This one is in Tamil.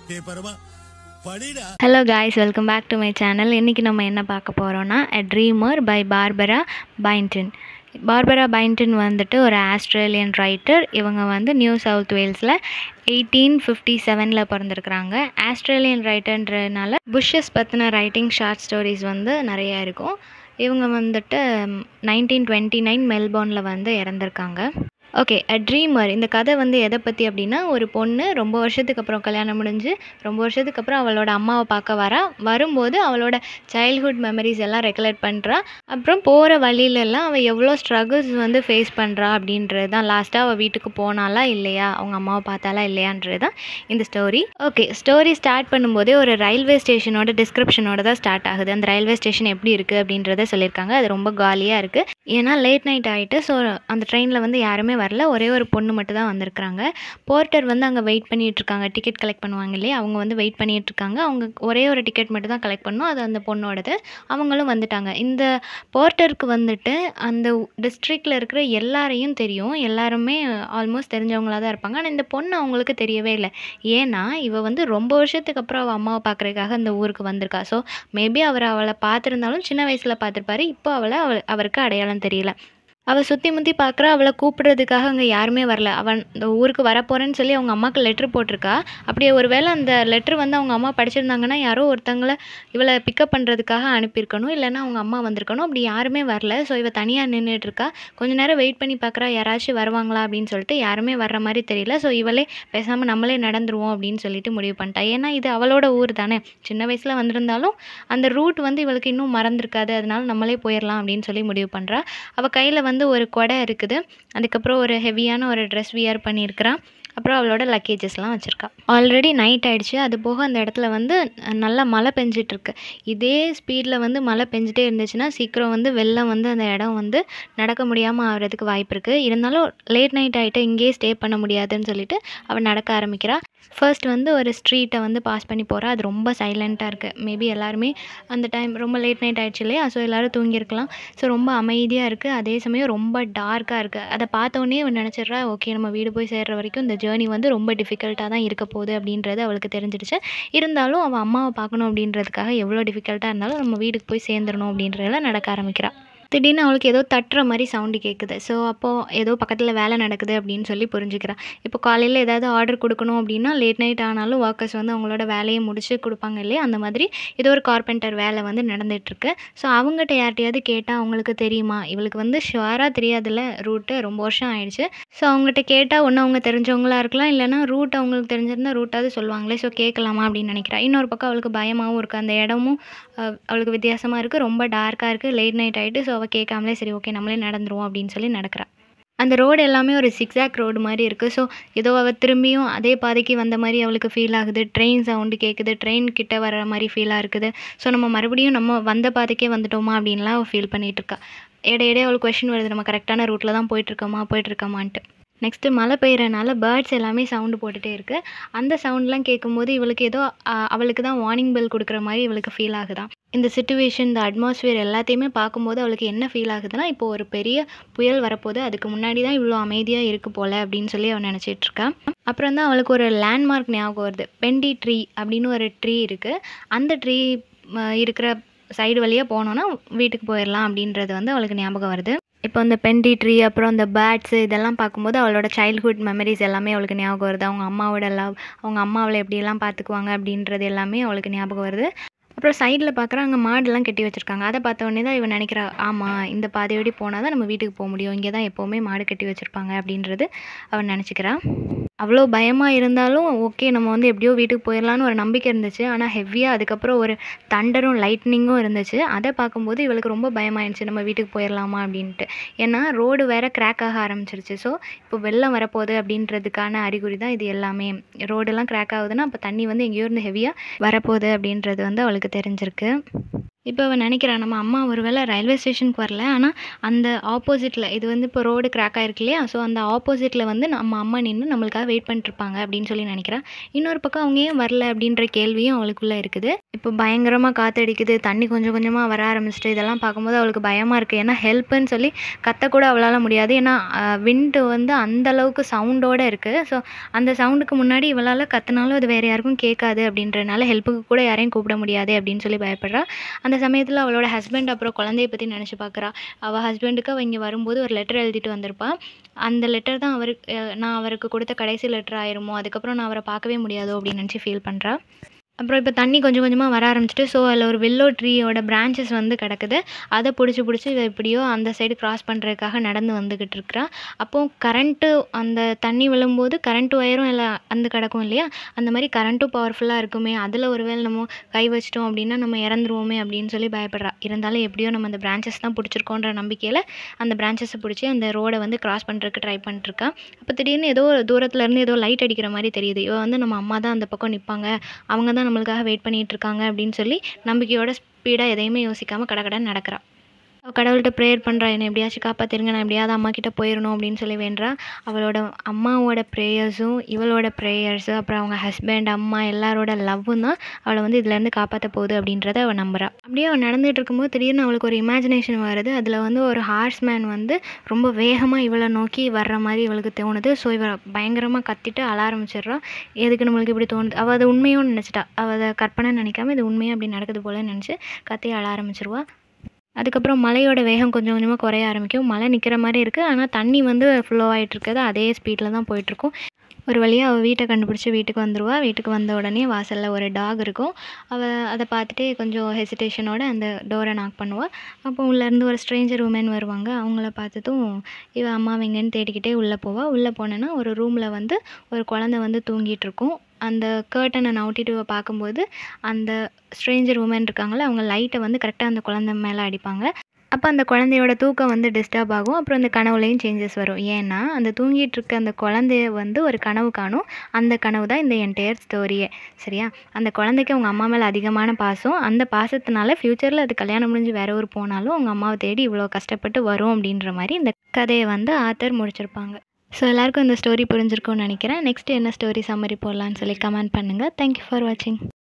பேப்பரமா படிடா hello guys welcome back to my channel இன்றைக்கி நம்ம என்ன பார்க்க போகிறோன்னா a dreamer by Barbara Baynton Barbara Baynton வந்துட்டு ஒரு ஆஸ்திரேலியன் ரைட்டர் இவங்க வந்து நியூ சவுத் வேல்ஸில் எயிட்டீன் ஃபிஃப்டி செவனில் பிறந்திருக்கிறாங்க ஆஸ்திரேலியன் ரைட்டர்ன்றதுனால புஷ்ஷஸ் பற்றின ரைட்டிங் ஷார்ட் ஸ்டோரிஸ் வந்து நிறையா இருக்கும் இவங்க வந்துட்டு நைன்டீன் டுவெண்ட்டி நைன் மெல்போர்னில் வந்து இறந்துருக்காங்க ஓகே அ ட்ரீமர் இந்த கதை வந்து எதை பற்றி அப்படின்னா ஒரு பொண்ணு ரொம்ப வருஷத்துக்கு அப்புறம் கல்யாணம் முடிஞ்சு ரொம்ப வருஷத்துக்கு அப்புறம் அவளோட அம்மாவை பார்க்க வரா வரும்போது அவளோட சைல்ட்ஹுட் மெமரிஸ் எல்லாம் ரெக்கலெக்ட் பண்ணுறா அப்புறம் போகிற வழியிலெல்லாம் அவள் எவ்வளோ ஸ்ட்ரகிள்ஸ் வந்து ஃபேஸ் பண்ணுறா அப்படின்றது தான் லாஸ்ட்டாக அவள் வீட்டுக்கு போனாலா இல்லையா அவங்க அம்மாவை பார்த்தாலா இல்லையான்றது தான் இந்த ஸ்டோரி ஓகே ஸ்டோரி ஸ்டார்ட் பண்ணும்போதே ஒரு ரயில்வே ஸ்டேஷனோட டிஸ்கிரிப்ஷனோட தான் ஸ்டார்ட் ஆகுது அந்த ரயில்வே ஸ்டேஷன் எப்படி இருக்குது அப்படின்றத சொல்லியிருக்காங்க அது ரொம்ப காலியாக இருக்குது ஏன்னா லேட் நைட் ஆகிட்டு ஸோ அந்த ட்ரெயினில் வந்து யாருமே வரல ஒரே ஒரு பொண்ணு மட்டும் தான் வந்திருக்கிறாங்க போர்ட்டர் வந்து அங்கே வெயிட் பண்ணிட்டு இருக்காங்க டிக்கெட் கலெக்ட் பண்ணுவாங்க இல்லையா அவங்க வந்து வெயிட் பண்ணிட்டு இருக்காங்க அவங்க ஒரே ஒரு டிக்கெட் மட்டும் தான் கலெக்ட் பண்ணணும் அது அந்த பொண்ணோடது அவங்களும் வந்துட்டாங்க இந்த போர்ட்டருக்கு வந்துட்டு அந்த டிஸ்ட்ரிக்டில் இருக்கிற எல்லாரையும் தெரியும் எல்லாருமே ஆல்மோஸ்ட் தெரிஞ்சவங்களாக தான் இருப்பாங்க ஆனால் இந்த பொண்ணு அவங்களுக்கு தெரியவே இல்லை ஏன்னா இவ வந்து ரொம்ப வருஷத்துக்கு அப்புறம் அவள் அம்மாவை பார்க்குறதுக்காக அந்த ஊருக்கு வந்திருக்கா ஸோ மேபி அவர் அவளை பார்த்துருந்தாலும் சின்ன வயசில் பார்த்துருப்பாரு இப்போ அவளை அவ அவருக்கு அடையாளம் தெரியல அவள் சுற்றி முற்றி பார்க்குறா அவளை கூப்பிடுறதுக்காக அங்கே யாருமே வரல அவன் இந்த ஊருக்கு வரப்போகிறேன்னு சொல்லி அவங்க அம்மாவுக்கு லெட்ரு போட்டிருக்கா அப்படியே ஒரு வேளை அந்த லெட்ரு வந்து அவங்க அம்மா படிச்சிருந்தாங்கன்னா யாரோ ஒருத்தங்கள இவளை பிக்கப் பண்ணுறதுக்காக அனுப்பியிருக்கணும் இல்லைன்னா அவங்க அம்மா வந்திருக்கணும் அப்படி யாருமே வரல ஸோ இவள் தனியாக நின்றுட்டு இருக்கா கொஞ்ச நேரம் வெயிட் பண்ணி பார்க்குறா யாராச்சும் வருவாங்களா அப்படின்னு சொல்லிட்டு யாருமே வர்ற மாதிரி தெரியல ஸோ இவளே பேசாமல் நம்மளே நடந்துருவோம் அப்படின்னு சொல்லிட்டு முடிவு பண்ணிட்டா ஏன்னா இது அவளோட ஊர் தானே சின்ன வயசில் வந்திருந்தாலும் அந்த ரூட் வந்து இவளுக்கு இன்னும் மறந்துருக்காது அதனால நம்மளே போயிடலாம் அப்படின்னு சொல்லி முடிவு பண்ணுறா அவள் கையில் வந்து ஒரு கொடை இருக்குது அதுக்கப்புறம் ஒரு ஹெவியான ஒரு ட்ரெஸ் வியர் பண்ணியிருக்கிறா அப்புறம் அவளோட லக்கேஜஸ்லாம் வச்சுருக்கா ஆல்ரெடி நைட் ஆயிடுச்சு அது போக அந்த இடத்துல வந்து நல்லா மழை பெஞ்சிட்ருக்கு இதே ஸ்பீடில் வந்து மழை பெஞ்சிட்டே இருந்துச்சுன்னா சீக்கிரம் வந்து வெள்ளம் வந்து அந்த இடம் வந்து நடக்க முடியாமல் ஆகிறதுக்கு வாய்ப்பு இருக்குது இருந்தாலும் லேட் நைட் ஆகிட்டு இங்கேயே ஸ்டே பண்ண முடியாதுன்னு சொல்லிட்டு அவள் நடக்க ஆரம்பிக்கிறா ஃபர்ஸ்ட் வந்து ஒரு ஸ்ட்ரீட்டை வந்து பாஸ் பண்ணி போகிறா அது ரொம்ப சைலண்ட்டாக இருக்குது மேபி எல்லாருமே அந்த டைம் ரொம்ப லேட் நைட் ஆயிடுச்சு இல்லையா ஸோ எல்லோரும் தூங்கியிருக்கலாம் ஸோ ரொம்ப அமைதியாக இருக்குது அதே சமயம் ரொம்ப டார்க்காக இருக்குது அதை பார்த்தோன்னே அவன் நினச்சிட்றா ஓகே நம்ம வீடு போய் சேர்ற வரைக்கும் இந்த ஜேர்னி வந்து ரொம்ப டிஃபிகல்ட்டாக தான் இருக்க போகுது அப்படின்றது அவளுக்கு தெரிஞ்சிடுச்சு இருந்தாலும் அவள் அம்மாவை பார்க்கணும் அப்படின்றதுக்காக எவ்வளோ டிஃபிகல்ட்டாக இருந்தாலும் நம்ம வீட்டுக்கு போய் சேர்ந்துடணும் அப்படின்றதுல நடக்க ஆரம்பிக்கிறா திடீர்னு அவளுக்கு ஏதோ தட்டுற மாதிரி சவுண்டு கேட்குது ஸோ அப்போது ஏதோ பக்கத்தில் வேலை நடக்குது அப்படின்னு சொல்லி புரிஞ்சுக்கிறா இப்போ காலையில் ஏதாவது ஆர்டர் கொடுக்கணும் அப்படின்னா லேட் நைட் ஆனாலும் ஒர்க்கர்ஸ் வந்து அவங்களோட வேலையை முடிச்சு கொடுப்பாங்க இல்லையா அந்த மாதிரி ஏதோ ஒரு கார்பெண்டர் வேலை வந்து நடந்துகிட்ருக்கு ஸோ அவங்ககிட்ட யார்கிட்டயாவது கேட்டால் அவங்களுக்கு தெரியுமா இவளுக்கு வந்து ஷுவராக தெரியாதுல்ல ரூட்டு ரொம்ப வருஷம் ஆயிடுச்சு ஸோ அவங்ககிட்ட கேட்டால் ஒன்று அவங்க தெரிஞ்சவங்களா இருக்கலாம் இல்லைனா ரூட் அவங்களுக்கு தெரிஞ்சிருந்தா ரூட்டாவது சொல்லுவாங்களே ஸோ கேட்கலாமா அப்படின்னு நினைக்கிறா இன்னொரு பக்கம் அவளுக்கு பயமாகவும் இருக்குது அந்த இடமும் அவளுக்கு வித்தியாசமாக இருக்குது ரொம்ப டார்க்காக இருக்குது லேட் நைட் ஆகிட்டு ஸோ அவள் கேட்காமலே சரி ஓகே நம்மளே நடந்துருவோம் அப்படின்னு சொல்லி நடக்கிறா அந்த ரோடு எல்லாமே ஒரு சிக்ஸாக் ரோடு மாதிரி இருக்குது ஸோ ஏதோ அவள் திரும்பியும் அதே பாதைக்கு வந்த மாதிரி அவளுக்கு ஃபீல் ஆகுது ட்ரெயின் சவுண்டு கேட்குது ட்ரெயின் கிட்ட வர மாதிரி ஃபீலாக இருக்குது ஸோ நம்ம மறுபடியும் நம்ம வந்த பாதைக்கே வந்துட்டோமா அப்படின்லாம் அவள் ஃபீல் பண்ணிகிட்டு இருக்கா இடையிடையே அவளுக்கு கொஷின் வருது நம்ம கரெக்டான ரூட்டில் தான் போயிட்டுருக்கோமா போயிட்டுருக்கோமான்ட்டு நெக்ஸ்ட்டு மழை பெய்யறனால பேர்ட்ஸ் எல்லாமே சவுண்டு போட்டுகிட்டே இருக்குது அந்த சவுண்ட்லாம் கேட்கும்போது இவளுக்கு ஏதோ அவளுக்கு தான் வார்னிங் பெல் கொடுக்குற மாதிரி இவளுக்கு ஃபீல் ஆகுதான் இந்த சுச்சுவேஷன் இந்த அட்மாஸ்ஃபியர் எல்லாத்தையுமே பார்க்கும்போது அவளுக்கு என்ன ஃபீல் ஆகுதுன்னா இப்போ ஒரு பெரிய புயல் வரப்போகுது அதுக்கு முன்னாடி தான் இவ்வளோ அமைதியாக இருக்குது போல் அப்படின்னு சொல்லி அவள் நினச்சிட்ருக்கா அப்புறம் தான் அவளுக்கு ஒரு லேண்ட்மார்க் ஞாபகம் வருது பெண்டி ட்ரீ அப்படின்னு ஒரு ட்ரீ இருக்குது அந்த ட்ரீ இருக்கிற சைடு வழியாக போனோன்னா வீட்டுக்கு போயிடலாம் அப்படின்றது வந்து அவளுக்கு ஞாபகம் வருது இப்போ அந்த பெண்டி ட்ரீ அப்புறம் அந்த பேட்ஸு இதெல்லாம் பார்க்கும்போது அவளோட சைல்ட்ஹுட் மெமரிஸ் எல்லாமே அவளுக்கு ஞாபகம் வருது அவங்க அம்மாவோட லவ் அவங்க அம்மா அவளை எப்படியெல்லாம் பார்த்துக்குவாங்க அப்படின்றது எல்லாமே அவளுக்கு ஞாபகம் வருது அப்புறம் சைடில் பார்க்குறா அங்கே மாடுலாம் கட்டி வச்சுருக்காங்க அதை பார்த்த உடனே தான் இவன் நினைக்கிறா ஆமாம் இந்த பாதையோடி போனால் தான் நம்ம வீட்டுக்கு போக முடியும் இங்கே தான் எப்போவுமே மாடு கட்டி வச்சுருப்பாங்க அப்படின்றது அவன் நினச்சிக்கிறா அவ்வளோ பயமாக இருந்தாலும் ஓகே நம்ம வந்து எப்படியோ வீட்டுக்கு போயிடலான்னு ஒரு நம்பிக்கை இருந்துச்சு ஆனால் ஹெவியாக அதுக்கப்புறம் ஒரு தண்டரும் லைட்னிங்கும் இருந்துச்சு அதை பார்க்கும்போது இவளுக்கு ரொம்ப பயமாயிடுச்சு நம்ம வீட்டுக்கு போயிடலாமா அப்படின்ட்டு ஏன்னா ரோடு வேறு கிராக் ஆக ஆரம்பிச்சிருச்சு ஸோ இப்போ வெள்ளம் வரப்போகுது அப்படின்றதுக்கான அறிகுறி தான் இது எல்லாமே ரோடெல்லாம் கிராக் ஆகுதுன்னா அப்போ தண்ணி வந்து எங்கேயோ இருந்து ஹெவியாக வரப்போகுது அப்படின்றது வந்து அவளுக்கு தெரிஞ்சிருக்கு இப்போ அவள் நினைக்கிறா நம்ம அம்மா ஒரு வேளை ரயில்வே ஸ்டேஷனுக்கு வரல ஆனால் அந்த ஆப்போசிட்டில் இது வந்து இப்போ ரோடு கிராக் ஆயிருக்கு இல்லையா ஸோ அந்த ஆப்போசிட்டில் வந்து நம்ம அம்மா நின்று நம்மளுக்காக வெயிட் பண்ணிட்டுருப்பாங்க அப்படின்னு சொல்லி நினைக்கிறா இன்னொரு பக்கம் அவங்க ஏன் வரல அப்படின்ற கேள்வியும் அவளுக்குள்ளே இருக்குது இப்போ பயங்கரமாக காற்றடிக்குது தண்ணி கொஞ்சம் கொஞ்சமாக வர ஆரம்பிச்சிட்டு இதெல்லாம் பார்க்கும்போது அவளுக்கு பயமாக இருக்குது ஏன்னா ஹெல்ப்புன்னு சொல்லி கத்தக்கூட அவளால் முடியாது ஏன்னா விண்டு வந்து அந்த அளவுக்கு சவுண்டோடு இருக்குது ஸோ அந்த சவுண்டுக்கு முன்னாடி இவளால் கத்துனாலும் அது வேறு யாருக்கும் கேட்காது அப்படின்றனால ஹெல்ப்புக்கு கூட யாரையும் கூப்பிட முடியாது அப்படின்னு சொல்லி பயப்படுறா அந்த சமயத்தில் அவளோட ஹஸ்பண்ட் அப்புறம் குழந்தைய பற்றி நினச்சி பார்க்குறா அவள் ஹஸ்பண்டுக்கு அவள் இங்கே வரும்போது ஒரு லெட்டர் எழுதிட்டு வந்திருப்பா அந்த லெட்டர் தான் அவருக்கு அஹ் நான் அவருக்கு கொடுத்த கடைசி லெட்டர் ஆயிருமோ அதுக்கப்புறம் நான் அவரை பார்க்கவே முடியாதோ அப்படின்னு நினச்சி ஃபீல் பண்ணுறா அப்புறம் இப்போ தண்ணி கொஞ்சம் கொஞ்சமாக வர ஆரம்பிச்சிட்டு ஸோ அதில் ஒரு வில்லோ ட்ரீயோட பிரான்ச்சஸ் வந்து கிடக்குது அதை பிடிச்சி பிடிச்சி இவ எப்படியோ அந்த சைடு கிராஸ் பண்ணுறதுக்காக நடந்து வந்துக்கிட்டு இருக்கிறா அப்போது கரண்ட்டு அந்த தண்ணி விழும்போது கரண்ட் ஒயரும் எல்லாம் அந்த கிடக்கும் இல்லையா அந்த மாதிரி கரண்ட்டும் பவர்ஃபுல்லாக இருக்குமே அதில் ஒரு வேளை நம்ம கை வச்சிட்டோம் அப்படின்னா நம்ம இறந்துருவோமே அப்படின்னு சொல்லி பயப்படுறா இருந்தாலும் எப்படியோ நம்ம அந்த பிரான்ச்சஸ் தான் பிடிச்சிருக்கோன்ற நம்பிக்கையில் அந்த பிரான்ச்சஸை பிடிச்சி அந்த ரோடை வந்து கிராஸ் பண்ணுறதுக்கு ட்ரை பண்ணிட்டுருக்கா அப்போ திடீர்னு ஏதோ ஒரு தூரத்துல இருந்து ஏதோ லைட் அடிக்கிற மாதிரி தெரியுது இவ வந்து நம்ம அம்மா தான் அந்த பக்கம் நிற்பாங்க அவங்க தான் நம்மளுக்காக வெயிட் பண்ணிட்டு இருக்காங்க அப்படின்னு சொல்லி நம்பிக்கையோட ஸ்பீடாக எதையுமே யோசிக்காமல் கடகடன்னு நடக்கிறா அவ கடவுள்கிட்ட ப்ரேயர் பண்ணுறா என்னை எப்படியாச்சும் காப்பாற்றிருங்க நான் எப்படியாவது அம்மா கிட்ட போயிடணும் அப்படின்னு சொல்லி வேண்டுறா அவளோட அம்மாவோட ப்ரேயர்ஸும் இவளோட ப்ரேயர்ஸு அப்புறம் அவங்க ஹஸ்பண்ட் அம்மா எல்லாரோட லவ்வும் தான் அவளை வந்து இதுலேருந்து காப்பாற்ற போகுது அப்படின்றத அவள் நம்புறா அப்படியே அவள் நடந்துகிட்டு இருக்கும்போது திடீர்னு அவளுக்கு ஒரு இமேஜினேஷன் வருது அதில் வந்து ஒரு ஹார்ஸ்மேன் வந்து ரொம்ப வேகமாக இவளை நோக்கி வர்ற மாதிரி இவளுக்கு தோணுது ஸோ இவ பயங்கரமாக கத்திட்டு அழ ஆரம்பிச்சிடுறா எதுக்கு நம்மளுக்கு இப்படி தோணுது அவள் அதை உண்மையும் நினச்சிட்டா அவள் அதை கற்பனை நினைக்காம இது உண்மையாக அப்படி நடக்குது போல நினச்சி கத்தி அழ ஆரம்பிச்சிருவா அதுக்கப்புறம் மழையோட வேகம் கொஞ்சம் கொஞ்சமாக குறைய ஆரம்பிக்கும் மழை நிற்கிற மாதிரி இருக்குது ஆனால் தண்ணி வந்து ஃப்ளோ ஆகிட்டு இருக்குது அதே ஸ்பீடில் தான் போயிட்டுருக்கும் ஒரு வழியாக அவள் வீட்டை கண்டுபிடிச்சி வீட்டுக்கு வந்துடுவா வீட்டுக்கு வந்த உடனே வாசலில் ஒரு டாக் இருக்கும் அவள் அதை பார்த்துட்டே கொஞ்சம் ஹெசிடேஷனோட அந்த டோரை நாக் பண்ணுவாள் அப்போ உள்ளேருந்து ஒரு ஸ்ட்ரேஞ்சர் உமன் வருவாங்க அவங்கள பார்த்ததும் இவ அம்மா எங்கன்னு தேடிக்கிட்டே உள்ளே போவாள் உள்ளே போனேன்னா ஒரு ரூமில் வந்து ஒரு குழந்தை வந்து தூங்கிட்டு இருக்கும் அந்த கர்ட்டனை நவுட்டிட்டு இவ பார்க்கும்போது அந்த ஸ்ட்ரேஞ்சர் உமன் இருக்காங்களே அவங்க லைட்டை வந்து கரெக்டாக அந்த குழந்தை மேலே அடிப்பாங்க அப்போ அந்த குழந்தையோட தூக்கம் வந்து டிஸ்டர்ப் ஆகும் அப்புறம் அந்த கனவுலையும் சேஞ்சஸ் வரும் ஏன்னா அந்த தூங்கிட்டு இருக்க அந்த குழந்தைய வந்து ஒரு கனவு காணும் அந்த கனவு தான் இந்த என்டையர் ஸ்டோரியே சரியா அந்த குழந்தைக்கு அவங்க அம்மா மேலே அதிகமான பாசம் அந்த பாசத்தினால ஃப்யூச்சரில் அது கல்யாணம் முடிஞ்சு வேற ஊர் போனாலும் அவங்க அம்மாவை தேடி இவ்வளோ கஷ்டப்பட்டு வரும் அப்படின்ற மாதிரி இந்த கதையை வந்து ஆத்தர் முடிச்சிருப்பாங்க ஸோ எல்லாருக்கும் இந்த ஸ்டோரி புரிஞ்சிருக்கும்னு நினைக்கிறேன் நெக்ஸ்ட் என்ன ஸ்டோரி சம்மரி போடலான்னு சொல்லி கமெண்ட் பண்ணுங்கள் தேங்க்யூ ஃபார் வாட்சிங்